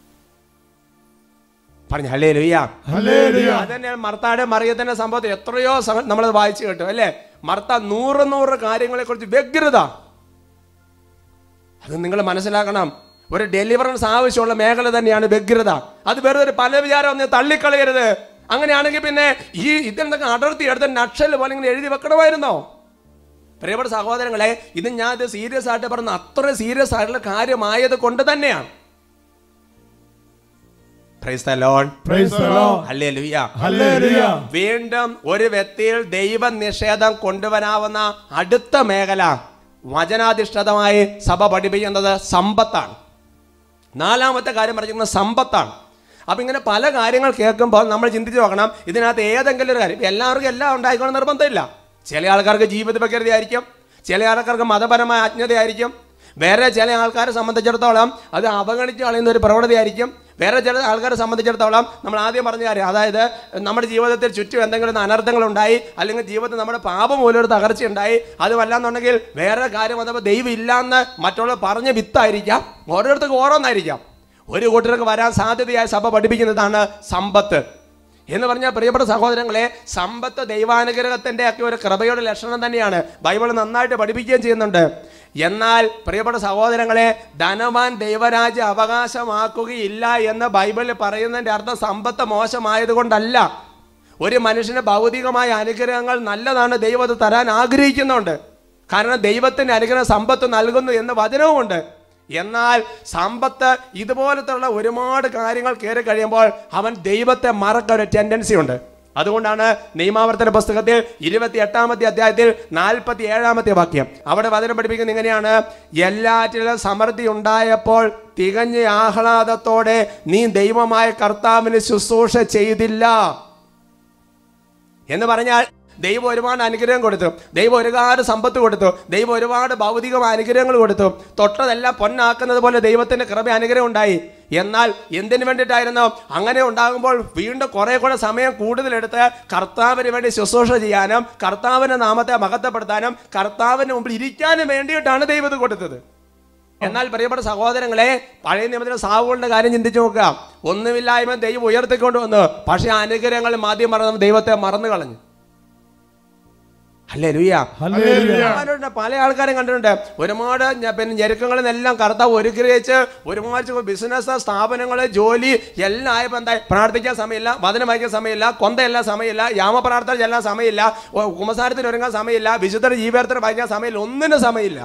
പറഞ്ഞു ഹല്ലേ ലുയ്യ ഹല്ലേലൂയ. അത് തന്നെയാണ് മർത്താടെ മറിയത്തിന്റെ സംഭവത്തിൽ എത്രയോ നമ്മൾ വായിച്ചു കേട്ടു അല്ലേ മർത്ത നൂറ് നൂറ് കാര്യങ്ങളെ കുറിച്ച് വ്യഗ്രത അത് നിങ്ങൾ മനസ്സിലാക്കണം ഒരു ഡെലിവറൻസ് ആവശ്യമുള്ള മേഖല തന്നെയാണ് വ്യഗ്രത അത് വെറുതെ ഒരു പല വിചാരം ഒന്ന് തള്ളിക്കളയരുത് അങ്ങനെയാണെങ്കിൽ പിന്നെ ഈ ഇതെന്തൊക്കെ അടർത്തി എടുത്ത നക്ഷൽ പോലെ ഇങ്ങനെ എഴുതി വെക്കണമായിരുന്നോ പ്രിയപ്പെട്ട സഹോദരങ്ങളെ ഇത് ഞാൻ ഇത് സീരിയസ് ആയിട്ട് പറഞ്ഞ അത്ര സീരിയസ് ആയിട്ടുള്ള കാര്യമായത് കൊണ്ട് തന്നെയാണ് Praise the Lord. Praise the Lord. Hallelujah. Hallelujah. വീണ്ടും ഒരു വ്യക്തിയിൽ ദൈവ നിഷേധം കൊണ്ടുവരാവുന്ന അടുത്ത മേഖല വചനാധിഷ്ഠിതമായി സഭ പഠിപ്പിക്കുന്നത് സമ്പത്താണ് നാലാമത്തെ കാര്യം പറഞ്ഞിരിക്കുന്നത് സമ്പത്താണ് അപ്പം ഇങ്ങനെ പല കാര്യങ്ങൾ കേൾക്കുമ്പോൾ നമ്മൾ ചിന്തിച്ച് നോക്കണം ഇതിനകത്ത് ഏതെങ്കിലും ഒരു കാര്യം എല്ലാവർക്കും എല്ലാം ഉണ്ടായിക്കോണം നിർബന്ധമില്ല ചില ആൾക്കാർക്ക് ജീവിത വ്യഗ്രത ആയിരിക്കും ചില ആൾക്കാർക്ക് മതപരമായ അജ്ഞതയായിരിക്കും വേറെ ചില ആൾക്കാരെ സംബന്ധിച്ചിടത്തോളം അത് അവഗണിച്ച് കളയുന്ന ഒരു പ്രവണതയായിരിക്കും വേറെ ചില ആൾക്കാരെ സംബന്ധിച്ചിടത്തോളം നമ്മൾ ആദ്യം പറഞ്ഞ കാര്യം അതായത് നമ്മുടെ ജീവിതത്തിൽ ചുറ്റും എന്തെങ്കിലും അനർത്ഥങ്ങൾ ഉണ്ടായി അല്ലെങ്കിൽ ജീവിതത്തിൽ നമ്മുടെ പാപം മൂലം ഒരു തകർച്ച ഉണ്ടായി അതുമല്ലാന്നുണ്ടെങ്കിൽ വേറെ കാര്യം വന്നപ്പോൾ ദൈവം ഇല്ലാന്ന് മറ്റുള്ളവർ പറഞ്ഞ വിത്തായിരിക്കാം ഓരോരുത്തർക്കും ഓരോന്നായിരിക്കാം ഒരു കൂട്ടർക്ക് വരാൻ സാധ്യതയായ സഭ പഠിപ്പിക്കുന്നതാണ് സമ്പത്ത് എന്ന് പറഞ്ഞാൽ പ്രിയപ്പെട്ട സഹോദരങ്ങളെ സമ്പത്ത് ദൈവാനുഗ്രഹത്തിന്റെ ഒക്കെ ഒരു കൃപയുടെ ലക്ഷണം തന്നെയാണ് ബൈബിൾ നന്നായിട്ട് പഠിപ്പിക്കുകയും ചെയ്യുന്നുണ്ട് എന്നാൽ പ്രിയപ്പെട്ട സഹോദരങ്ങളെ ധനവാൻ ദൈവരാജ്യ അവകാശമാക്കുകയില്ല എന്ന് ബൈബിളിൽ പറയുന്നതിന്റെ അർത്ഥം സമ്പത്ത് മോശമായതുകൊണ്ടല്ല ഒരു മനുഷ്യന് ഭൗതികമായ അനുഗ്രഹങ്ങൾ നല്ലതാണ് ദൈവം അത് തരാൻ ആഗ്രഹിക്കുന്നുണ്ട് കാരണം ദൈവത്തിന്റെ അനുഗ്രഹം സമ്പത്ത് നൽകുന്നു എന്ന് വചനവുമുണ്ട് എന്നാൽ സമ്പത്ത് ഇതുപോലത്തുള്ള ഒരുപാട് കാര്യങ്ങൾ കയറി കഴിയുമ്പോൾ അവൻ ദൈവത്തെ മറക്കാൻ ഒരു ടെൻഡൻസി ഉണ്ട് അതുകൊണ്ടാണ് നിയമാവർത്തന പുസ്തകത്തിൽ ഇരുപത്തി എട്ടാമത്തെ അധ്യായത്തിൽ നാൽപ്പത്തി ഏഴാമത്തെ വാക്യം അവിടെ വചനം പഠിപ്പിക്കുന്നത് ഇങ്ങനെയാണ് എല്ലാറ്റിലും സമൃദ്ധി ഉണ്ടായപ്പോൾ തികഞ്ഞ ആഹ്ലാദത്തോടെ നീ ദൈവമായ കർത്താവിന് ശുശ്രൂഷ ചെയ്തില്ല എന്ന് പറഞ്ഞാൽ ദൈവം ഒരുപാട് അനുഗ്രഹം കൊടുത്തു ദൈവം ഒരുപാട് സമ്പത്ത് കൊടുത്തു ദൈവം ഒരുപാട് ഭൗതികമായ അനുഗ്രഹങ്ങൾ കൊടുത്തു തൊട്ടതെല്ലാം പൊന്നാക്കുന്നത് പോലെ ദൈവത്തിന്റെ കൃപ അനുഗ്രഹം ഉണ്ടായി എന്നാൽ എന്തിനു വേണ്ടിയിട്ടായിരുന്നു അങ്ങനെ ഉണ്ടാകുമ്പോൾ വീണ്ടും കുറെ കൂടെ സമയം കൂടുതലെടുത്ത് കർത്താവിന് വേണ്ടി ശുശ്രൂഷ ചെയ്യാനും കർത്താവിന്റെ നാമത്തെ മഹത്വപ്പെടുത്താനും കർത്താവിന് മുമ്പിൽ ഇരിക്കാനും വേണ്ടിയിട്ടാണ് ദൈവം ഇത് കൊടുത്തത് എന്നാൽ പ്രിയപ്പെട്ട സഹോദരങ്ങളെ പഴയ നിയമത്തിലെ സാവുകളുടെ കാര്യം ചിന്തിച്ചു നോക്കുക ഒന്നുമില്ലായ്മ ദൈവം ഉയർത്തിക്കൊണ്ട് വന്നു പക്ഷെ ആ അനുഗ്രഹങ്ങൾ മാധ്യം മറന്ന് ദൈവത്തെ മറന്നു കളഞ്ഞു അല്ലേ ലുയ്യ ഹല്ലേലൂയ. കണ്ടിട്ടുണ്ട് പല ആൾക്കാരും കണ്ടിട്ടുണ്ട് ഒരുപാട് ഞ- പിന്നെ ഞെരുക്കങ്ങളിൽ നിന്നെല്ലാം കർത്താവ് ഒരുഗ്രഹിച്ച് ഒരുപാട് ബിസിനസ് സ്ഥാപനങ്ങൾ ജോലി എല്ലാം ആയപ്പോൾ എന്തായി പ്രാർത്ഥിക്കാൻ സമയമില്ല വചനം വായിക്കാൻ സമയമില്ല കൊന്തയെല്ലാം സമയമില്ല യാമപ്രാർത്ഥന ചെല്ലാൻ സമയമില്ല ഒ- കുമ്പസാരത്തിന് ഒരുങ്ങാൻ സമയമില്ല വിശുദ്ധ ജീവാർത്ഥന വായിക്കാൻ സമയമില്ല ഒന്നിനും സമയമില്ല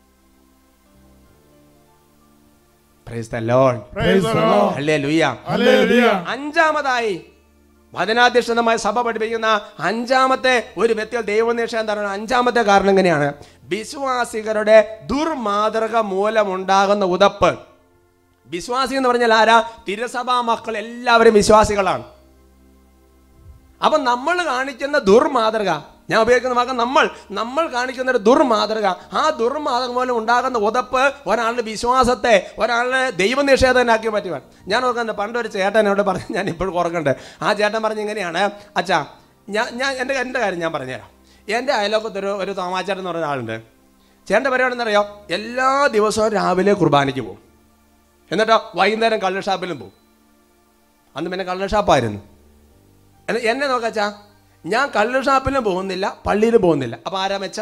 Praise the Lord. Praise the Lord. Hallelujah. ഹല്ലേലൂയ. അഞ്ചാമതായി വചനാധ്യക്ഷതമായ സഭ പഠിപ്പിക്കുന്ന അഞ്ചാമത്തെ ഒരു വ്യക്തികൾ ദൈവനിഷേധം തരണം അഞ്ചാമത്തെ കാരണം എങ്ങനെയാണ് വിശ്വാസികളുടെ ദുർമാതൃക മൂലമുണ്ടാകുന്ന ഉതപ്പ് വിശ്വാസി എന്ന് പറഞ്ഞാൽ ആരാ തിരുസഭാ മക്കൾ എല്ലാവരും വിശ്വാസികളാണ് അപ്പൊ നമ്മൾ കാണിക്കുന്ന ദുർമാതൃക ഞാൻ ഉപയോഗിക്കുന്ന വാക്ക് നമ്മൾ നമ്മൾ കാണിക്കുന്ന ഒരു ദുർമാതൃക ആ ദുർമാതൃക മൂലം ഉണ്ടാകുന്ന ഉതപ്പ് ഒരാളുടെ വിശ്വാസത്തെ ഒരാളുടെ ദൈവനിഷേധനാക്കി പറ്റുവാൻ ഞാൻ ഓർക്കുന്നത് പണ്ട് ഒരു ചേട്ടൻ എന്നോട് പറഞ്ഞു ഞാൻ ഇപ്പോഴും ഓർക്കുന്നുണ്ട് ആ ചേട്ടൻ പറഞ്ഞ ഇങ്ങനെയാണ് അച്ഛാ ഞാൻ ഞാൻ എൻ്റെ എൻ്റെ കാര്യം ഞാൻ പറഞ്ഞുതരാം എൻ്റെ അയലോക്കത്തൊരു ഒരു തോമാച്ചേട്ടൻ എന്ന് പറഞ്ഞ ആളുണ്ട് ചേട്ടൻ്റെ പരിപാടി എന്നറിയോ എല്ലാ ദിവസവും രാവിലെ കുർബാനയ്ക്ക് പോകും എന്നിട്ടോ വൈകുന്നേരം കള്ള് ഷാപ്പിലും പോകും അന്ന് പിന്നെ കള്ള് ഷാപ്പായിരുന്നു എന്നെ- എന്നെ നോക്കാച്ചാ ഞാൻ കള്ളു ഷാപ്പിലും പോകുന്നില്ല പള്ളിയിലും പോകുന്നില്ല അപ്പൊ ആരാ മെച്ചം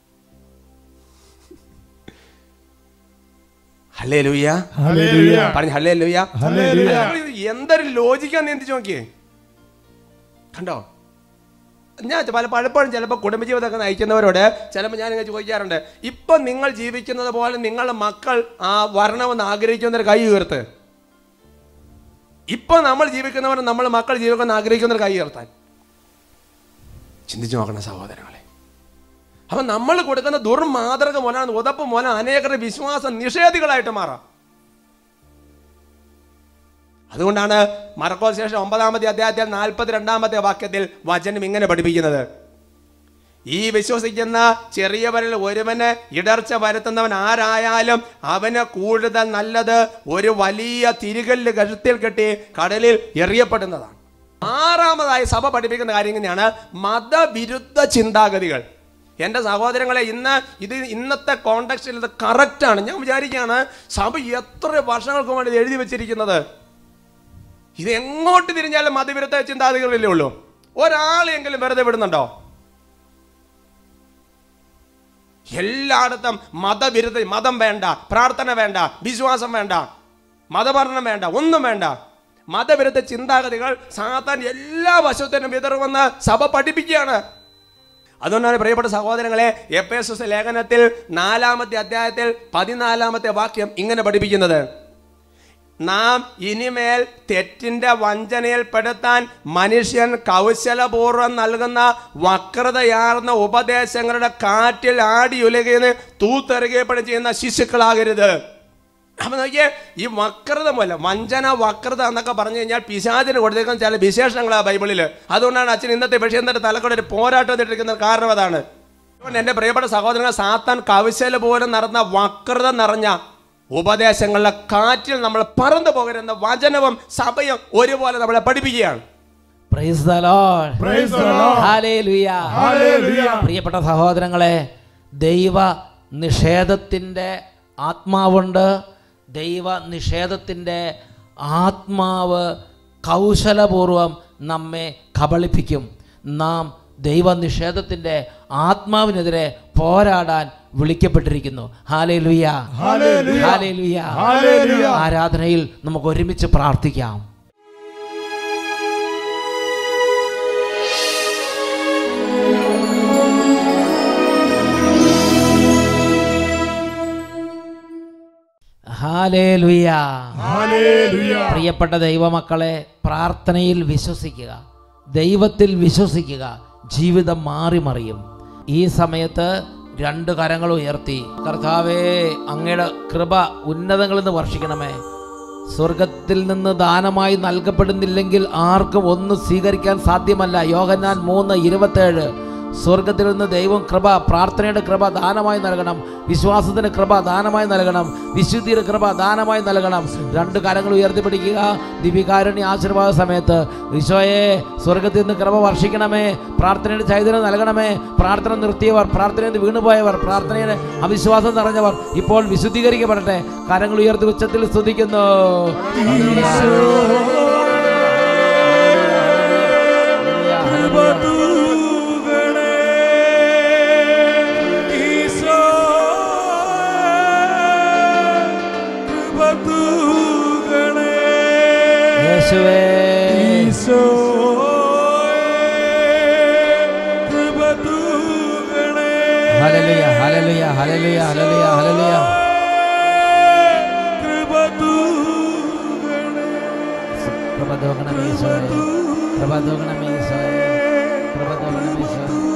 ഹല്ലേ ലൂയ്യ ഹല്ലേലൂയ. പറഞ്ഞു ഹല്ലേ ലൂയ്യ ഹല്ലേലൂയ. എന്തൊരു ലോജിക്കാന്ന് എന്ത് നോക്കിയേ കണ്ടോ ഞാൻ പല പലപ്പോഴും ചിലപ്പോൾ കുടുംബജീവിതമൊക്കെ നയിക്കുന്നവരോട് ചിലപ്പോൾ ഞാൻ ഇങ്ങനെ ചോദിക്കാറുണ്ട് ഇപ്പം നിങ്ങൾ ജീവിക്കുന്നത് പോലെ നിങ്ങളുടെ മക്കൾ ആ വരണമെന്ന് ആഗ്രഹിക്കുന്നവർ കൈ ഉയർത്ത് ഇപ്പൊ നമ്മൾ ജീവിക്കുന്നവർ നമ്മൾ മക്കൾ ജീവിക്കുന്ന ആഗ്രഹിക്കുന്നവർ കൈ ഉയർത്താൻ ചിന്തിച്ചു നോക്കണം സഹോദരങ്ങളെ അപ്പൊ നമ്മൾ കൊടുക്കുന്ന ദുർമാതൃക മൂലം ഉതപ്പ് മൂലം അനേകരുടെ വിശ്വാസ നിഷേധികളായിട്ട് മാറാം അതുകൊണ്ടാണ് മറക്കോ ശേഷം ഒമ്പതാമത്തെ അധ്യായത്തിൽ നാൽപ്പത്തി രണ്ടാമത്തെ വാക്യത്തിൽ വചനം ഇങ്ങനെ പഠിപ്പിക്കുന്നത് ഈ വിശ്വസിക്കുന്ന ചെറിയവരിൽ ഒരുവന് ഇടർച്ച വരുത്തുന്നവൻ ആരായാലും അവന് കൂടുതൽ നല്ലത് ഒരു വലിയ തിരികല്ല് കഴുത്തിൽ കെട്ടി കടലിൽ എറിയപ്പെടുന്നതാണ് ആറാമതായി സഭ പഠിപ്പിക്കുന്ന കാര്യം ഇങ്ങനെയാണ് മതവിരുദ്ധ ചിന്താഗതികൾ എൻ്റെ സഹോദരങ്ങളെ ഇന്ന് ഇത് ഇന്നത്തെ കോണ്ടക്സ്റ്റിൽ ഇത് കറക്റ്റാണ് ഞാൻ വിചാരിക്കുകയാണ് സഭ എത്ര വർഷങ്ങൾക്ക് വേണ്ടി ഇത് എഴുതി വെച്ചിരിക്കുന്നത് ഇത് എങ്ങോട്ട് തിരിഞ്ഞാലും മതവിരുദ്ധ ചിന്താഗതികളിലേ ഉള്ളൂ ഒരാളെങ്കിലും വെറുതെ വിടുന്നുണ്ടോ എല്ലായിടത്തും മതവിരുദ്ധ മതം വേണ്ട പ്രാർത്ഥന വേണ്ട വിശ്വാസം വേണ്ട മതപഠനം വേണ്ട ഒന്നും വേണ്ട മതവിരുദ്ധ ചിന്താഗതികൾ സാത്താൻ എല്ലാ വശത്തിനും വിതറുമെന്ന് സഭ പഠിപ്പിക്കുകയാണ് അതുകൊണ്ടാണ് പ്രിയപ്പെട്ട സഹോദരങ്ങളെ എഫ് എസ് എസ് ലേഖനത്തിൽ നാലാമത്തെ അധ്യായത്തിൽ പതിനാലാമത്തെ വാക്യം ഇങ്ങനെ പഠിപ്പിക്കുന്നത് നാം ഇനിമേൽ തെറ്റിന്റെ വഞ്ചനയിൽപ്പെടുത്താൻ മനുഷ്യൻ കൗശലപൂർവ്വം നൽകുന്ന വക്രതയാർന്ന ഉപദേശങ്ങളുടെ കാറ്റിൽ ആടിയുലകിന്ന് തൂത്തെറുകപ്പെടും ചെയ്യുന്ന ശിശുക്കളാകരുത് അപ്പൊ നോക്കിയേ ഈ വക്രത മൂലം വഞ്ചന വക്രത എന്നൊക്കെ പറഞ്ഞു കഴിഞ്ഞാൽ പിശാചിന് കൊടുത്തേക്കുന്ന ചില വിശേഷങ്ങളാ ബൈബിളിൽ അതുകൊണ്ടാണ് അച്ഛൻ ഇന്നത്തെ വിഷയത്തിന്റെ തലക്കൂടെ ഒരു പോരാട്ടം ഇട്ടിരിക്കുന്ന കാരണം അതാണ് അതുകൊണ്ട് എൻ്റെ പ്രിയപ്പെട്ട സഹോദരങ്ങൾ സാത്താൻ കൗശല പോലും നടന്ന വക്രത നിറഞ്ഞ ഉപദേശങ്ങളുടെ കാറ്റിൽ നമ്മൾ പറന്നു പോകരുന്ന വചനവും സഭയും ഒരുപോലെ നമ്മളെ പഠിപ്പിക്കുകയാണ് Praise the Lord. Praise the Lord. Hallelujah. Hallelujah. പ്രിയപ്പെട്ട സഹോദരങ്ങളെ ദൈവ നിഷേധത്തിൻ്റെ ആത്മാവുണ്ട് ദൈവ നിഷേധത്തിൻ്റെ ആത്മാവ് കൗശലപൂർവം നമ്മെ കബളിപ്പിക്കും നാം ദൈവ നിഷേധത്തിൻ്റെ ആത്മാവിനെതിരെ പോരാടാൻ വിളിക്കപ്പെട്ടിരിക്കുന്നു ഹാലേ ലുയ Hallelujah. ഹാലേ ലുയ Hallelujah. ആരാധനയിൽ നമുക്ക് ഒരുമിച്ച് പ്രാർത്ഥിക്കാം ഹാലേലുയ ഹല്ലേലൂയ. പ്രിയപ്പെട്ട ദൈവമക്കളെ പ്രാർത്ഥനയിൽ വിശ്വസിക്കുക ദൈവത്തിൽ വിശ്വസിക്കുക ജീവിതം മാറി മറിയും ഈ സമയത്ത് രണ്ട് കരങ്ങൾ ഉയർത്തി കർത്താവേ അങ്ങയുടെ കൃപ ഉന്നതങ്ങളിൽ നിന്ന് വർഷിക്കണമേ സ്വർഗത്തിൽ നിന്ന് ദാനമായി നൽകപ്പെടുന്നില്ലെങ്കിൽ ആർക്കും ഒന്നും സ്വീകരിക്കാൻ സാധ്യമല്ല യോഹന്നാൻ മൂന്ന് ഇരുപത്തേഴ് സ്വർഗത്തിൽ നിന്ന് ദൈവം കൃപ പ്രാർത്ഥനയുടെ കൃപ ദാനമായി നൽകണം വിശ്വാസത്തിന് കൃപ ദാനമായി നൽകണം വിശുദ്ധിയുടെ കൃപ ദാനമായി നൽകണം രണ്ട് കരങ്ങൾ ഉയർത്തിപ്പിടിക്കുക ദിവികാരുണ്യ ആശീർവാദ സമയത്ത് ഈശോയെ സ്വർഗത്തിൽ നിന്ന് കൃപ വർഷിക്കണമേ പ്രാർത്ഥനയുടെ ചൈതന്യം നൽകണമേ പ്രാർത്ഥന നിർത്തിയവർ പ്രാർത്ഥനയിൽ നിന്ന് വീണുപോയവർ പ്രാർത്ഥനയുടെ അവിശ്വാസം നിറഞ്ഞവർ ഇപ്പോൾ വിശുദ്ധീകരിക്കപ്പെടട്ടെ കരങ്ങൾ ഉയർത്തി ഉച്ചത്തിൽ സ്തുതിക്കുന്നു യേശുവേ ഹല്ലേലൂയ ഹല്ലേലൂയ ഹല്ലേലൂയ ഹല്ലേലൂയ ഹല്ലേലൂയ കൃപ തോന്നണമേ ഈശോയെ കൃപ തോന്നണമേ ഈശോയെ കൃപ തോന്നണമേ ഈശോയെ